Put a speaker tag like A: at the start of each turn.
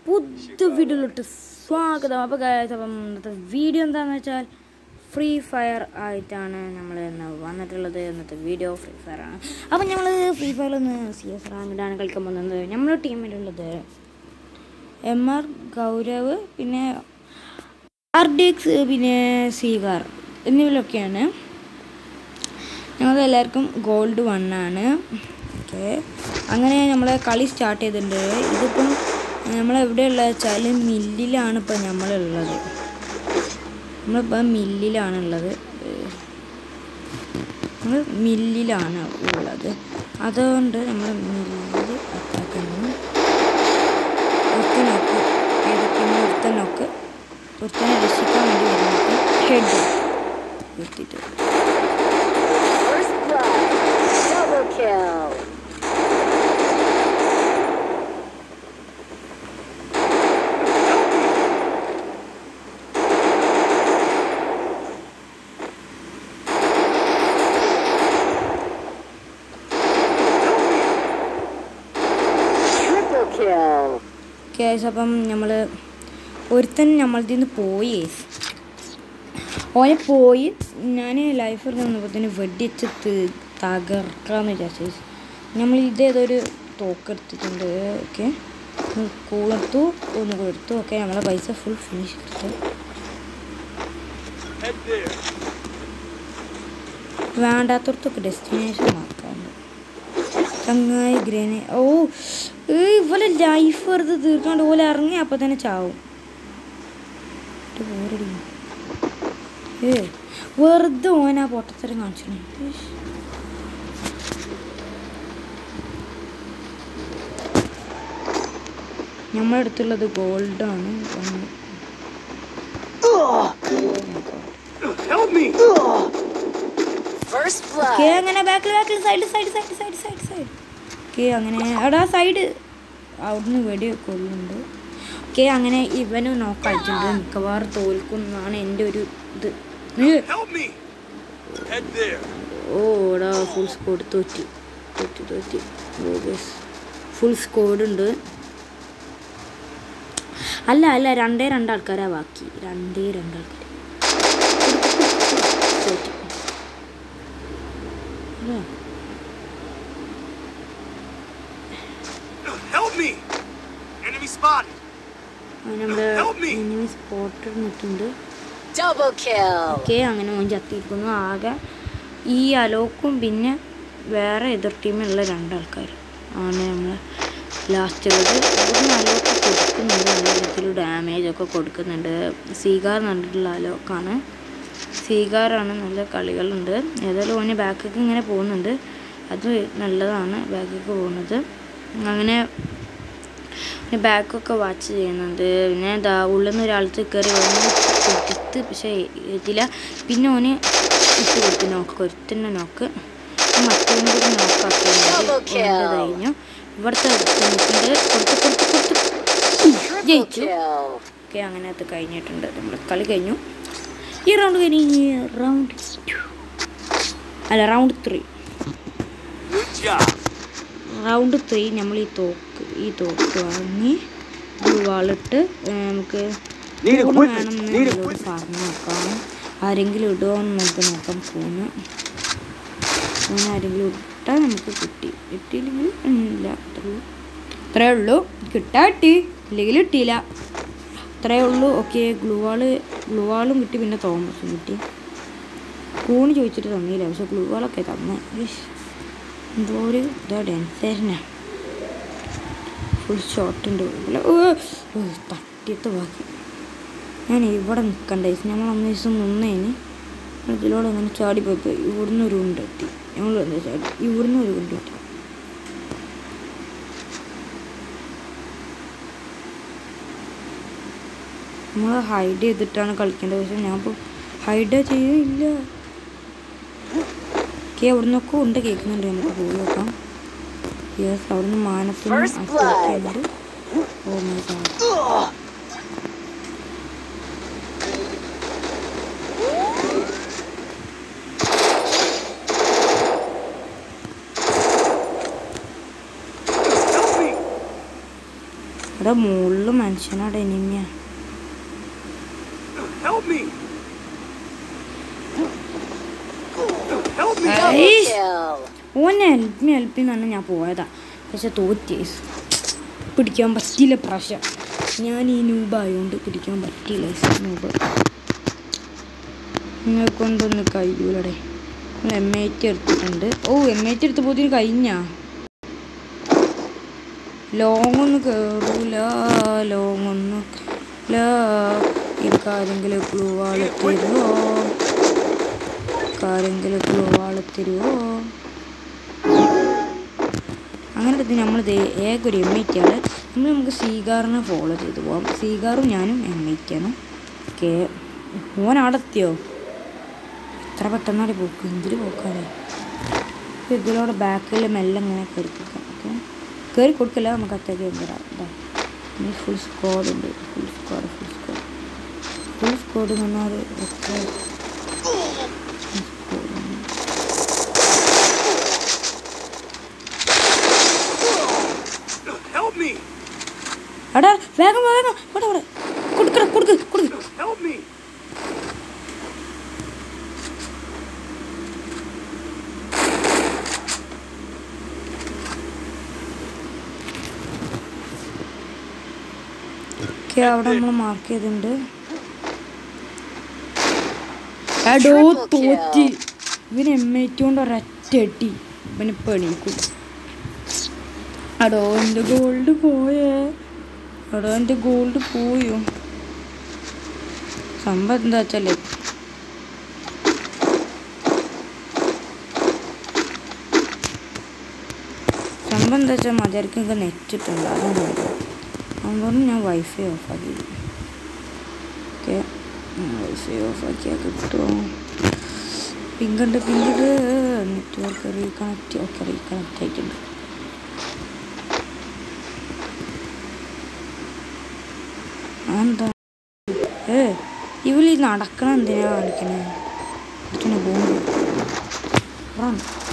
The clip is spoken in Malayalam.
A: പുതു വീഡിയോയിലോട്ട് സ്വാഗതം അപ്പോൾ guys, അപ്പം ഇന്നത്തെ വീഡിയോ എന്താണെന്ന് വെച്ചാൽ ഫ്രീ ഫയർ ആയിട്ടാണ് നമ്മൾ ഇന്ന് വന്നിട്ടുള്ളത് ഇന്നത്തെ വീഡിയോ ഫ്രീ ഫയർ ആണ് അപ്പം ഞങ്ങൾ ഫ്രീ ഫയറിൽ നിന്ന് സി എസ് റാങ്കിലാണ് കളിക്കാൻ പോകുന്നത് നമ്മുടെ ടീമിലുള്ളത് എം ആർ ഗൗരവ് പിന്നെ ആർ ഡി എക്സ് പിന്നെ സീഗാർ എന്നിവരൊക്കെയാണ് ഞങ്ങൾ എല്ലാവർക്കും ഗോൾഡ് വൺ ആണ് ഓക്കെ അങ്ങനെ നമ്മളെ കളി സ്റ്റാർട്ട് ചെയ്തിട്ടുണ്ട് ഇതിപ്പം നമ്മളെവിടെയുള്ള വെച്ചാൽ മില്ലിലാണ് ഇപ്പം നമ്മളുള്ളത് നമ്മളിപ്പോൾ മില്ലിലാണുള്ളത് നമ്മൾ മില്ലിലാണ് ഉള്ളത് അതുകൊണ്ട് നമ്മൾ മില്ലിൽ അറ്റാക്കുന്നു ഒരുത്തനൊക്കെ ഏതൊക്കെയാണ് ഒരുത്തനൊക്കെ ഒരുത്തനെ രക്ഷിക്കാൻ വേണ്ടി വരുന്നത് ഹെഡ് നിർത്തിയിട്ട്
B: First blood. Double kill. Triple kill.
A: Case അപ്പം നമ്മൾ ഒരുത്തൻ നമ്മളതിൽ നിന്ന് പോയി ഓനെ പോയി ഞാൻ ലൈഫ് വന്നപ്പോഴത്തേന് വെടിച്ച് ത- തകർക്കാന്ന് വിചാരിച്ചു നമ്മൾ ഇതേതൊരു തോക്കെടുത്തിട്ടുണ്ട് ഓക്കെ കൂളെടുത്തു ഒന്ന് കൊടുത്തു ഓക്കെ നമ്മളെ പൈസ ഫുൾ ഫിനിഷ് എടുത്തു
C: Head there.
A: വേണ്ടാത്തടത്തൊക്കെ ഡെസ്റ്റിനേഷൻ മാറ്റാറുണ്ട് ചങ്ങായി ഗ്രേനെ ഓ ഏ, ഇവലെ ലൈഫ് വെറുതെ തീർക്കാണ്ട് പോലെ ഇറങ്ങി അപ്പം തന്നെ ചാവും ഇത് ബോറടി. ഏ വെറുതെ ഓൻ ആ പൊട്ടത്തരം കാണിച്ചു നമ്മുടെ അടുത്തുള്ളത് ഗോൾഡാണ്
C: Help me!
B: First blood.
A: Okay അങ്ങനെ ബാക്കിൽ ബാക്കിൽ side side side side side side okay അങ്ങനെ അവിടെ ആ സൈഡ് അവിടുന്ന് വെടി കൊള്ളുന്നുണ്ട് ഓക്കെ അങ്ങനെ ഇവന് നോക്കായിട്ടുണ്ട് മിക്കവാറും തോൽക്കും എന്നാണ് എൻ്റെ ഒരു ഇത് ഏ,
C: Help me! Head there.
A: ഓ എടാ ഫുൾ സ്കോഡ് തോറ്റി തോറ്റി തോറ്റി ഫുൾ സ്കോഡ് ഉണ്ട് അല്ല അല്ല രണ്ടേ രണ്ടാൾക്കാരാ ബാക്കി രണ്ടേ രണ്ടാൾക്കാർ തോറ്റി അല്ലേ
C: Help me! Enemy spotted.
A: നമ്മുടെ
C: Help me.
A: എനിമി സ്പോട്ടർ നിൽക്കുന്നുണ്ട്
B: Double kill.
A: ഓക്കെ അങ്ങനെ ഓൻ ചത്തിരിക്കുന്നു ആകെ ഈ അലോക്കും പിന്നെ വേറെ എതിർ ടീമിലുള്ള രണ്ടാൾക്കാർ ആണ് നമ്മൾ ലാസ്റ്റ് ഉള്ളത് ഇവിടുന്ന് അലോക്ക് കൊടുക്കുന്നുണ്ട് നല്ല രീതിയിൽ ഡാമേജ് ഒക്കെ കൊടുക്കുന്നുണ്ട് സീഗാർ കണ്ടിട്ടുള്ള അലോക്കാണ് സീഗാറാണ് നല്ല കളികളുണ്ട് ഏതായാലും ഓന് ബാക്കൊക്കെ ഇങ്ങനെ പോകുന്നുണ്ട് അത് നല്ലതാണ് ബാക്കൊക്കെ പോകുന്നത് അങ്ങനെ പിന്നെ ബാക്കൊക്കെ വാച്ച് ചെയ്യുന്നുണ്ട് പിന്നെ ദാ ഉള്ളിൽ നിന്ന് ഒരാൾക്ക് കയറി വന്ന് കൊടുത്ത് പക്ഷേ ഇതില്ല പിന്നെ ഓന് ഇട്ട് കൊടുത്തു നോക്ക് ഒരുത്തന്നെ നോക്ക് മറ്റൊന്നും കൂടി നോക്കാക്കി
B: Double kill.
A: കഴിഞ്ഞു ഇവിടുത്തെ നിൽക്കുന്നത് കൊടുത്ത് കൊടുത്ത് കൊടുത്ത്
B: Triple
A: ജയിച്ചു
B: kill.
A: ഓക്കെ അങ്ങനെ അത് കഴിഞ്ഞിട്ടുണ്ട് നമ്മൾ കളി കഴിഞ്ഞു ഈ റൗണ്ട് കഴിഞ്ഞ് റൗണ്ട് അല്ല round three
C: Good job.
A: Round three നമ്മൾ ഈ തോക്ക് ഈ തോക്ക് വാങ്ങി വാളിട്ട് നമുക്ക്
C: Need
A: ഊണ്
C: equipment.
A: വേണമെന്ന്
C: Need
A: എന്നോട് പറഞ്ഞു നോക്കാം ആരെങ്കിലും ഇടുമോ എന്ന് നമുക്ക് നോക്കാം ഫോണ് ഫോൺ ആരെങ്കിലും ഇട്ടാൽ നമുക്ക് കിട്ടി കിട്ടിയില്ലെങ്കിൽ ഇല്ല അത്രേ ഉള്ളൂ അത്രേ ഉള്ളൂ കിട്ടാ കിട്ടി ഇല്ലെങ്കിൽ കിട്ടിയില്ല അത്രേ ഉള്ളൂ ഓക്കെ ഗ്ലൂവാള് ഗ്ലൂവാളും കിട്ടി പിന്നെ തോമസും കിട്ടി കൂണ് ചോദിച്ചിട്ട് തന്നില്ല പക്ഷെ ഗ്ലൂവാളൊക്കെ തന്നെ ഇഷ്. എന്തോ ഒരു ഇതാ ഡാൻസേരനാ ഫുൾ ഷോട്ട് ഉണ്ട് ഇവിടെ. ഓ, ഓ, തട്ടിയിട്ട് ബാക്കി ഞാൻ ഇവിടെ നിൽക്കണ്ട നമ്മൾ അന്ന് ദിവസം നിന്നേന് ഇതിലൂടെ അങ്ങനെ ചാടിപ്പോയപ്പോൾ ഇവിടുന്ന് ഒരു ഉണ്ടെത്തി ഞങ്ങൾ എന്താ ചാടി ഇവിടുന്ന് ഒരു ഉണ്ടെത്തി നമ്മൾ ഹൈഡ് ചെയ്തിട്ടാണ് കളിക്കേണ്ടത് പക്ഷെ ഞാൻ ഇപ്പോൾ ഹൈഡ് ചെയ്യില്ല ഓക്കെ അവിടെ നിന്നൊക്കെ ഉണ്ട് കേൾക്കുന്നുണ്ട് നമുക്ക് പോയി നോക്കാം യെസ് അവിടുന്ന് മാനത്തിന്
B: First blood.
A: ചെയ്യുന്നുണ്ട് oh my god
C: Help me!
A: എടാ അവിടെ മുകളിൽ മനുഷ്യനാടെ എനിമിയാ
C: Help me! Help me!
B: Double
A: Eish.
B: kill.
A: ഓനെ ഹെൽപ്പ് മീ ഹെൽപ്പ് എന്ന് പറഞ്ഞാൽ ഞാൻ പോയതാ പക്ഷെ തോറ്റി പിടിക്കാൻ പറ്റിയില്ല പ്രാവശ്യം ഞാൻ ഈ നൂബായതുകൊണ്ട് പിടിക്കാൻ പറ്റിയില്ല നൂബ് നിങ്ങളെ കൊണ്ടൊന്ന് കഴിയൂലടെ എം ഐ ടി എടുത്തിട്ടുണ്ട് ഓ എം ഐ ടി എടുത്തപ്പോൾ ഇതിന് കഴിഞ്ഞാ ലോങ് ഒന്നും കയറൂല ലോങ് ഒന്നും ഇല്ല എനിക്കാരെങ്കിലും ക്ലൂ ആള് തരുമോ ആരെങ്കിലും ക്ലൂ ആള് തരുമോ അങ്ങനെ എടുത്ത് നമ്മൾ ഏക ഒരു എം ഐ ടി ആണ് നമ്മൾ നമുക്ക് സീഗാറിനെ ഫോളോ ചെയ്ത് പോവാം സീഗാറും ഞാനും എം ഐ ടി ആണ് ഓക്കെ ഓൻ അവിടെ എത്തിയോ എത്ര പെട്ടെന്നാണ് പോക്ക് എന്തിന് പോക്കാതെ അപ്പോൾ ഇതിലൂടെ ബാക്കിൽ മെല്ലെ ഇങ്ങനെ കയറി കൊടുക്കാം ഓക്കെ കയറി കൊടുക്കില്ല നമുക്ക് അത്തേക്ക് വരാം ഇതാ ഇനി ഫുൾ സ്ക്വാഡ് ഉണ്ട് full squad full squad full squad എന്ന് പറഞ്ഞാൽ എത്ര
C: Help me!
A: എടാ വേഗം വേഗം ഇവിടെ ഇവിടെ കൊടുക്കട കൊടുക്ക് കൊടുക്ക്
C: Help me!
A: ഓക്കെ അവിടെ നമ്മൾ മാർക്ക് ചെയ്തിട്ടുണ്ട് എടോ
B: Triple
A: തോറ്റി
B: kill.
A: ഇവന് എം ഐ ടി കൊണ്ട് ഒരൊറ്റ അടി ഇവന് പണിക്കും അടോ എൻ്റെ ഗോൾഡ് പോയേ എടോ എൻ്റെ ഗോൾഡ് പോയോ സംഭവം എന്താ വെച്ചാലേ സംഭവം എന്താ വെച്ചാൽ മതിയാർക്കൊക്കെ നെറ്റ് ഇട്ടുണ്ട് അതാണ് അതുകൊണ്ട് ഞാൻ വൈഫൈ ഓഫാക്കി ഓക്കെ വൈഫൈ ഓഫാക്കിയാൽ കിട്ടുമോ പിങ്കുണ്ട് പിങ്കുണ്ട് നെറ്റ്വർക്ക് റീകണക്റ്റ് ഓക്കെ റീകണക്റ്റ് ആയിട്ടുണ്ട് എന്താ ഏ ഇവളീ നടക്കണം എന്തിനാ കാണിക്കണേ ബോംബ്